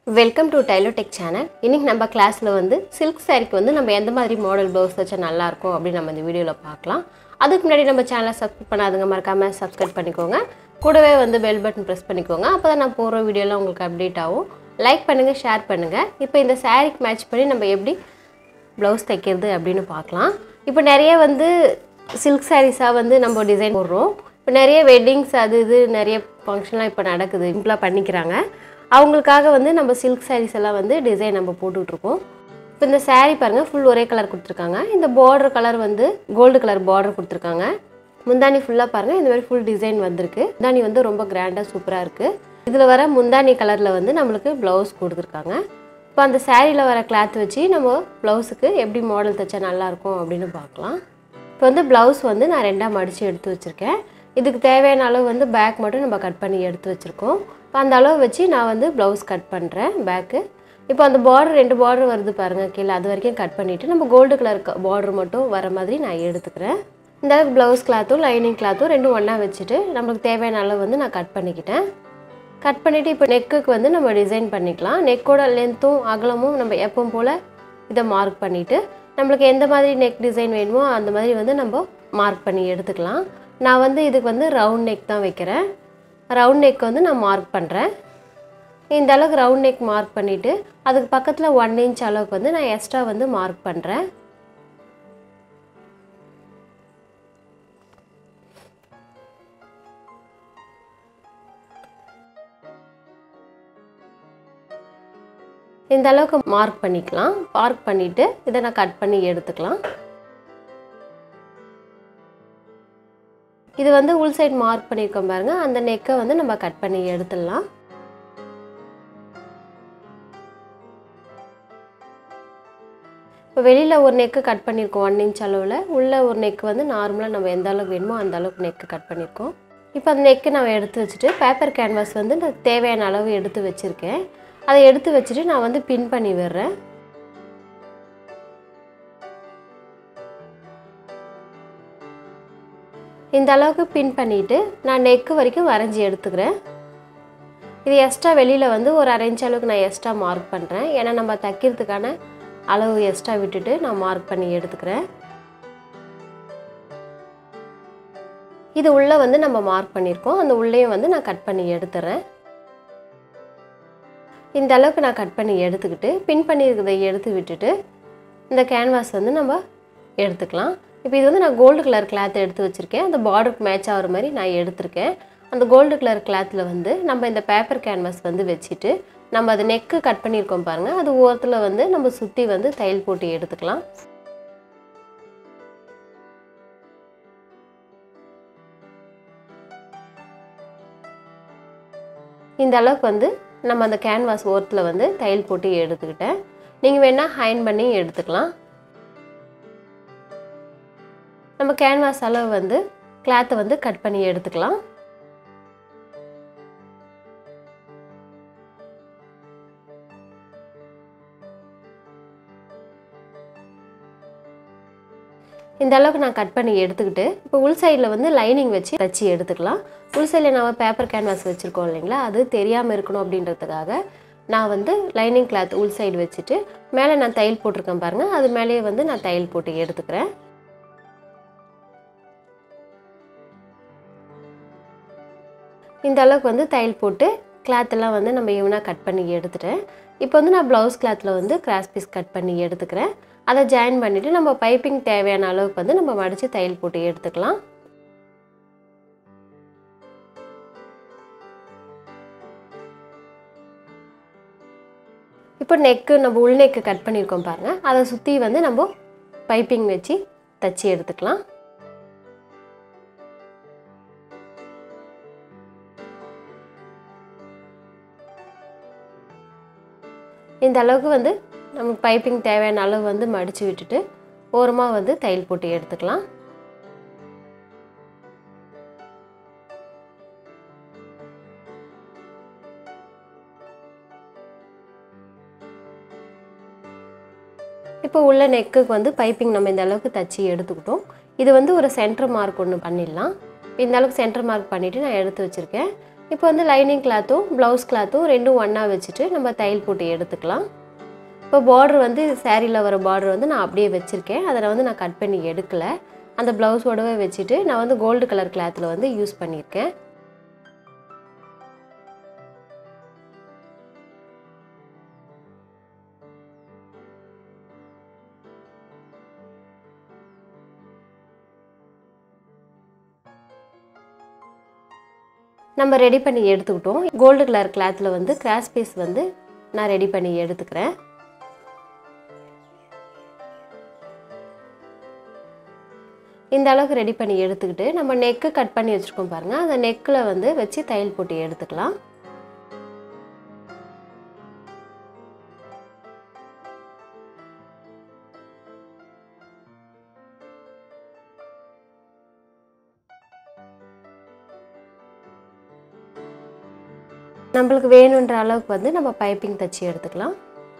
welcome to டைலோடெக் channel இன்றைக்கி நம்ம கிளாஸில் வந்து சில்க் சாரிக்கு வந்து நம்ம எந்த மாதிரி மாடல் ப்ளவுஸ் வச்சா நல்லாயிருக்கும் அப்படின்னு நம்ம இந்த வீடியோவில் பார்க்கலாம் அதுக்கு முன்னாடி நம்ம சேனலை சப்ஸ்கிரைப் பண்ணாதுங்க மறக்காமல் சப்ஸ்கிரைப் பண்ணிக்கோங்க கூடவே வந்து பெல் பட்டன் ப்ரெஸ் பண்ணிக்கோங்க அப்போ தான் நான் போகிற வீடியோலாம் உங்களுக்கு அப்டேட் ஆகும் லைக் பண்ணுங்கள் ஷேர் பண்ணுங்கள் இப்போ இந்த சாரீக்கு மேட்ச் பண்ணி நம்ம எப்படி ப்ளவுஸ் தைக்கிறது அப்படின்னு பார்க்கலாம் இப்போ நிறைய வந்து சில்க் சாரீஸாக வந்து நம்ம டிசைன் போடுறோம் இப்போ நிறைய வெட்டிங்ஸ் அது இது நிறைய ஃபங்க்ஷன்லாம் இப்போ நடக்குது சிம்பிளாக பண்ணிக்கிறாங்க அவங்களுக்காக வந்து நம்ம சில்க் சாரீஸ் எல்லாம் வந்து டிசைன் நம்ம போட்டுட்ருக்கோம் இப்போ இந்த saree பாருங்கள் ஃபுல் ஒரே கலர் கொடுத்துருக்காங்க இந்த பார்டர் கலர் வந்து கோல்டு கலர் பார்டர் கொடுத்துருக்காங்க முந்தானி ஃபுல்லாக பாருங்கள் இந்த மாதிரி ஃபுல் டிசைன் வந்திருக்கு முந்தானி வந்து ரொம்ப கிராண்டாக சூப்பராக இருக்குது இதில் வர முந்தானி கலரில் வந்து நம்மளுக்கு ப்ளவுஸ் கொடுத்துருக்காங்க இப்போ அந்த சாரியில் வர கிளாத் வச்சு நம்ம ப்ளவுஸுக்கு எப்படி மாடல் தைச்சா நல்லாயிருக்கும் அப்படின்னு பார்க்கலாம் இப்போ வந்து ப்ளவுஸ் வந்து நான் ரெண்டாக மடித்து எடுத்து வச்சுருக்கேன் இதுக்கு தேவையான அளவு வந்து பேக் மட்டும் நம்ம கட் பண்ணி எடுத்து வச்சுருக்கோம் இப்போ அந்த அளவு வச்சு நான் வந்து ப்ளவுஸ் கட் பண்ணுறேன் பேக்கு இப்போ அந்த பார்டர் ரெண்டு பார்டர் வருது பாருங்கள் கீழே அது வரைக்கும் கட் பண்ணிவிட்டு நம்ம கோல்டு கலர் பார்டர் மட்டும் வர மாதிரி நான் எடுத்துக்கிறேன் இந்த அளவுக்கு ப்ளவுஸ் கிளாத்தும் லைனிங் கிளாத்தும் ரெண்டும் ஒன்றா வச்சுட்டு நம்மளுக்கு தேவையான அளவு வந்து நான் கட் பண்ணிக்கிட்டேன் கட் பண்ணிவிட்டு இப்போ நெக்குக்கு வந்து நம்ம டிசைன் பண்ணிக்கலாம் நெக்கோட லென்த்தும் அகலமும் நம்ம எப்பவும் போல் இதை மார்க் பண்ணிவிட்டு நம்மளுக்கு எந்த மாதிரி நெக் டிசைன் வேணுமோ அந்த மாதிரி வந்து நம்ம மார்க் பண்ணி எடுத்துக்கலாம் நான் வந்து இதுக்கு வந்து ரவுண்ட் நெக் தான் வைக்கிறேன் ரவுண்ட் நெக் வந்து நான் மார்க் பண்ணுறேன் இந்த அளவுக்கு ரவுண்ட் நெக் மார்க் பண்ணிவிட்டு அதுக்கு பக்கத்தில் ஒன் இன்ச் அளவுக்கு வந்து நான் எக்ஸ்ட்ரா வந்து மார்க் பண்ணுறேன் இந்த அளவுக்கு மார்க் பண்ணிக்கலாம் மார்க் பண்ணிவிட்டு இதை நான் கட் பண்ணி எடுத்துக்கலாம் இது வந்து உள் சைடு மார்க் பண்ணியிருக்கோம் பாருங்க அந்த நெக்கை வந்து நம்ம கட் பண்ணி எடுத்துடலாம் இப்போ வெளியில் ஒரு நெக்கு கட் பண்ணியிருக்கோம் ஒன் இன்ச் அளவில் உள்ள ஒரு நெக்கு வந்து நார்மலாக நம்ம எந்த அளவுக்கு வேணுமோ அந்த அளவுக்கு நெக்கு கட் பண்ணியிருக்கோம் இப்போ அந்த நெக்கு நான் எடுத்து வச்சுட்டு பேப்பர் கேன்வாஸ் வந்து நான் தேவையான அளவு எடுத்து வச்சுருக்கேன் அதை எடுத்து வச்சுட்டு நான் வந்து பின் பண்ணி விடுறேன் இந்த அளவுக்கு பின் பண்ணிவிட்டு நான் நெக்கு வரைக்கும் வரைஞ்சி எடுத்துக்கிறேன் இது எக்ஸ்ட்ரா வெளியில் வந்து ஒரு அரை இன்ச் அளவுக்கு நான் எக்ஸ்ட்ரா மார்க் பண்ணுறேன் ஏன்னா நம்ம தைக்கிறதுக்கான அளவு எக்ஸ்ட்ரா விட்டுட்டு நான் மார்க் பண்ணி எடுத்துக்கிறேன் இது உள்ளே வந்து நம்ம மார்க் பண்ணியிருக்கோம் அந்த உள்ளேயும் வந்து நான் கட் பண்ணி எடுத்துறேன் இந்த அளவுக்கு நான் கட் பண்ணி எடுத்துக்கிட்டு பின் பண்ணியிருக்கிறதை எடுத்து விட்டுட்டு இந்த கேன்வாஸ் வந்து நம்ம எடுத்துக்கலாம் இப்போ இது வந்து நான் கோல்டு கலர் கிளாத் எடுத்து வச்சுருக்கேன் அந்த பார்டருக்கு மேட்ச் ஆகிற மாதிரி நான் எடுத்திருக்கேன் அந்த கோல்டு கலர் கிளாத்தில் வந்து நம்ம இந்த பேப்பர் கேன்வாஸ் வந்து வச்சுட்டு நம்ம அது நெக்கு கட் பண்ணியிருக்கோம் பாருங்கள் அது ஓரத்தில் வந்து நம்ம சுற்றி வந்து தையல் போட்டு எடுத்துக்கலாம் இந்த அளவுக்கு வந்து நம்ம அந்த கேன்வாஸ் ஓரத்தில் வந்து தையல் போட்டு எடுத்துக்கிட்டேன் நீங்கள் வேணால் ஹைன் பண்ணி எடுத்துக்கலாம் நம்ம கேன்வாஸ் அளவு வந்து கிளாத்தை வந்து கட் பண்ணி எடுத்துக்கலாம் இந்த அளவுக்கு நான் கட் பண்ணி எடுத்துக்கிட்டு இப்போ உள் சைடில் வந்து லைனிங் வச்சு தச்சு எடுத்துக்கலாம் உள் சைடில் நம்ம பேப்பர் கேன்வாஸ் வச்சுருக்கோம் இல்லைங்களா அது தெரியாமல் இருக்கணும் அப்படின்றதுக்காக நான் வந்து லைனிங் கிளாத் உள் சைடு வச்சுட்டு மேலே நான் தையல் போட்டிருக்கேன் பாருங்கள் அது மேலேயே வந்து நான் தையல் போட்டு எடுத்துக்கிறேன் இந்த அளவுக்கு வந்து தையல் போட்டு கிளாத்தெல்லாம் வந்து நம்ம ஈவனாக கட் பண்ணி எடுத்துட்டேன் இப்போ வந்து நான் ப்ளவுஸ் கிளாத்தில் வந்து கிராஸ் பீஸ் கட் பண்ணி எடுத்துக்கிறேன் அதை ஜாயின் பண்ணிவிட்டு நம்ம பைப்பிங் தேவையான அளவுக்கு வந்து நம்ம மடித்து தையல் போட்டு எடுத்துக்கலாம் இப்போ நெக்கு நம்ம உள் நெக்கு கட் பண்ணியிருக்கோம் பாருங்கள் அதை சுற்றி வந்து நம்ம பைப்பிங் வச்சு தச்சு எடுத்துக்கலாம் இந்த அளவுக்கு வந்து நமக்கு பைப்பிங் தேவையான அளவு வந்து மடித்து விட்டுட்டு ஓரமாக வந்து தையல் போட்டு எடுத்துக்கலாம் இப்போ உள்ள நெக்குக்கு வந்து பைப்பிங் நம்ம இந்த அளவுக்கு தச்சு எடுத்துக்கிட்டோம் இது வந்து ஒரு சென்டர் மார்க் ஒன்று பண்ணிடலாம் இந்த அளவுக்கு சென்டர் மார்க் பண்ணிவிட்டு நான் எடுத்து வச்சுருக்கேன் இப்போ வந்து லைனிங் கிளாத்தும் ப்ளவுஸ் கிளாத்தும் ரெண்டும் ஒன்றா வச்சுட்டு நம்ம தையல் போட்டு எடுத்துக்கலாம் இப்போ பார்டர் வந்து சேரீயில் வர பார்டர் வந்து நான் அப்படியே வச்சுருக்கேன் அதை வந்து நான் கட் பண்ணி எடுக்கலை அந்த ப்ளவுஸோடவே வச்சுட்டு நான் வந்து கோல்டு கலர் கிளாத்தில் வந்து யூஸ் பண்ணியிருக்கேன் நம்ம ரெடி பண்ணி எடுத்துக்கிட்டோம் கோல்டு கலர் கிளாத்தில் வந்து கிராஸ் பீஸ் வந்து நான் ரெடி பண்ணி எடுத்துக்கிறேன் இந்த அளவுக்கு ரெடி பண்ணி எடுத்துக்கிட்டு நம்ம நெக்கு கட் பண்ணி வச்சுருக்கோம் பாருங்கள் அந்த நெக்கில் வந்து வச்சு தையல் போட்டு எடுத்துக்கலாம் நம்மளுக்கு வேணுன்ற அளவுக்கு வந்து நம்ம பைப்பிங் தச்சு எடுத்துக்கலாம்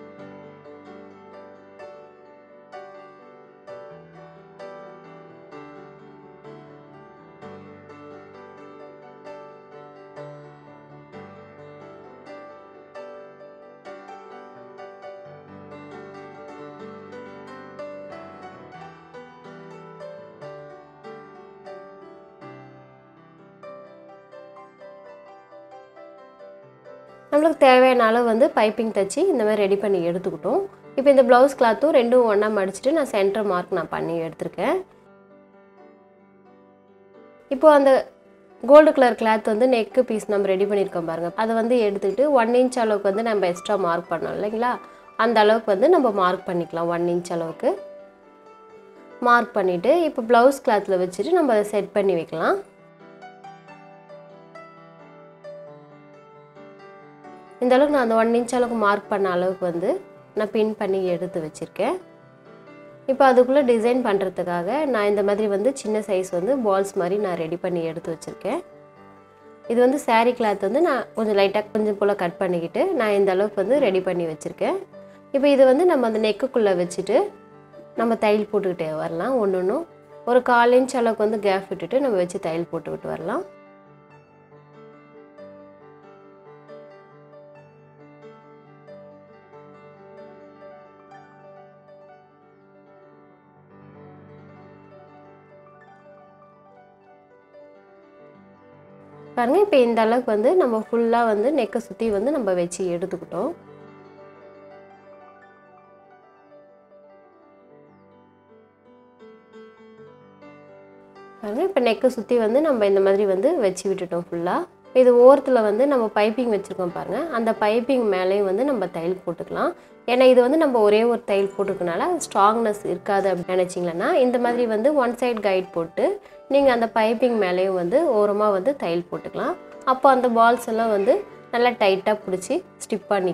நம்மளுக்கு தேவையான அளவு வந்து பைப்பிங் தச்சு இந்த மாதிரி ரெடி பண்ணி எடுத்துக்கிட்டோம் இப்போ இந்த ப்ளவுஸ் கிளாத்தும் ரெண்டும் ஒன்றா மடிச்சுட்டு நான் சென்டர் மார்க் நான் பண்ணி எடுத்திருக்கேன் இப்போது அந்த கோல்டு கலர் கிளாத் வந்து நெக்கு பீஸ் நம்ம ரெடி பண்ணியிருக்கோம் பாருங்கள் அதை வந்து எடுத்துக்கிட்டு ஒன் இன்ச் அளவுக்கு வந்து நம்ம எக்ஸ்ட்ரா மார்க் பண்ணோம் இல்லைங்களா அந்த அளவுக்கு வந்து நம்ம மார்க் பண்ணிக்கலாம் ஒன் இன்ச் அளவுக்கு மார்க் பண்ணிவிட்டு இப்போ ப்ளவுஸ் கிளாத்தில் வச்சுட்டு நம்ம அதை செட் பண்ணி வைக்கலாம் இந்த அளவுக்கு நான் அந்த ஒன் இன்ச் அளவுக்கு மார்க் பண்ண அளவுக்கு வந்து நான் பின் பண்ணி எடுத்து வச்சுருக்கேன் இப்போ அதுக்குள்ளே டிசைன் பண்ணுறதுக்காக நான் இந்த மாதிரி வந்து சின்ன சைஸ் வந்து பால்ஸ் மாதிரி நான் ரெடி பண்ணி எடுத்து வச்சுருக்கேன் இது வந்து saree கிளாத் வந்து நான் கொஞ்சம் லைட்டாக கொஞ்சம் போல் கட் பண்ணிக்கிட்டு நான் இந்த அளவுக்கு வந்து ரெடி பண்ணி வச்சுருக்கேன் இப்போ இது வந்து நம்ம அந்த நெக்குக்குள்ளே வச்சுட்டு நம்ம தையல் போட்டுக்கிட்டே வரலாம் ஒன்று ஒன்றும் ஒரு கால் இன்ச் அளவுக்கு வந்து கேப் விட்டுட்டு நம்ம வச்சு தையல் போட்டுக்கிட்டு வரலாம் பாருங்கள் இப்போ இந்த அளவுக்கு வந்து நம்ம ஃபுல்லாக வந்து நெக்கை சுற்றி வந்து நம்ம வச்சு எடுத்துக்கிட்டோம் பாருங்கள் இப்போ நெக்கை சுற்றி வந்து நம்ம இந்த மாதிரி வந்து வச்சு விட்டுட்டோம் ஃபுல்லாக இது ஓரத்தில் வந்து நம்ம பைப்பிங் வச்சுருக்கோம் பாருங்கள் அந்த பைப்பிங் மேலேயும் வந்து நம்ம தையல் போட்டுக்கலாம் ஏன்னா இது வந்து நம்ம ஒரே ஒரு தையல் போட்டிருக்கனால ஸ்ட்ராங்னஸ் இருக்காது அப்படின்னு நினச்சிங்களன்னா இந்த மாதிரி வந்து ஒன் சைடு கைட் போட்டு நீங்கள் அந்த பைப்பிங் மேலேயும் வந்து ஓரமாக வந்து தையல் போட்டுக்கலாம் அப்போ அந்த பால்ஸ் எல்லாம் வந்து நல்லா டைட்டாக பிடிச்சி ஸ்டிப் பண்ணி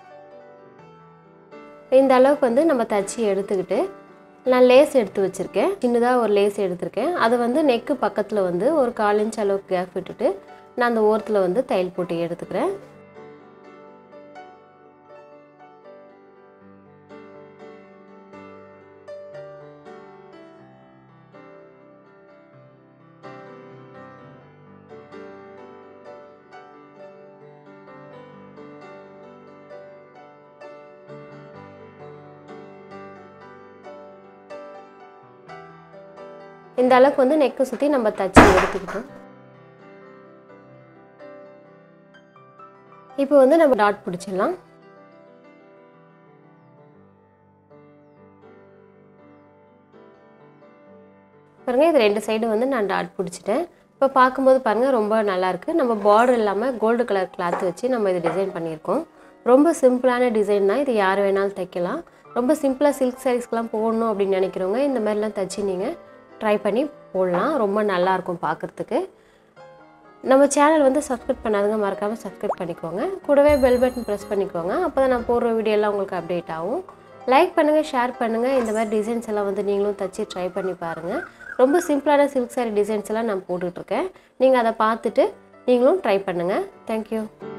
இந்த அளவுக்கு வந்து நம்ம தச்சு எடுத்துக்கிட்டு நான் லேஸ் எடுத்து வச்சுருக்கேன் சின்னதாக ஒரு லேஸ் எடுத்திருக்கேன் அதை வந்து நெக்கு பக்கத்தில் வந்து ஒரு கால் இன்ச் அளவுக்கு கேப் விட்டுட்டு நான் அந்த ஓரத்தில் வந்து தையல் போட்டு எடுத்துக்கிறேன் இந்த அளவுக்கு வந்து நெக்கை சுற்றி நம்ம தச்சு எடுத்துக்கிட்டோம் இப்போ வந்து நம்ம டாட் பிடிச்சிடலாம் பாருங்கள் இது ரெண்டு சைடு வந்து நான் டாட் பிடிச்சிட்டேன் இப்போ பார்க்கும்போது பாருங்கள் ரொம்ப நல்லாயிருக்கு நம்ம பார்டர் இல்லாமல் கோல்டு கலர் கிளாத் வச்சு நம்ம இது டிசைன் பண்ணியிருக்கோம் ரொம்ப சிம்பிளான டிசைன் தான் இது யார் வேணாலும் தைக்கலாம் ரொம்ப சிம்பிளாக சில்க் சாரீஸ்க்கெலாம் போடணும் அப்படின்னு நினைக்கிறவங்க இந்த மாதிரிலாம் தைச்சி நீங்கள் ட்ரை பண்ணி போடலாம் ரொம்ப நல்லாயிருக்கும் பார்க்குறதுக்கு நம்ம சேனல் வந்து சப்ஸ்கிரைப் பண்ணாதுங்க மறக்காமல் சப்ஸ்கிரைப் பண்ணிக்கோங்க கூடவே பெல் பட்டன் ப்ரெஸ் பண்ணிக்கோங்க அப்போ தான் நான் போடுற வீடியோலாம் உங்களுக்கு அப்டேட் ஆகும் லைக் பண்ணுங்கள் ஷேர் பண்ணுங்கள் இந்த மாதிரி டிசைன்ஸ் எல்லாம் வந்து நீங்களும் தச்சு ட்ரை பண்ணி பாருங்கள் ரொம்ப சிம்பிளான சில்க் சாரி டிசைன்ஸ் எல்லாம் நான் போட்டுட்ருக்கேன் நீங்கள் அதை பார்த்துட்டு நீங்களும் ட்ரை பண்ணுங்கள் தேங்க்யூ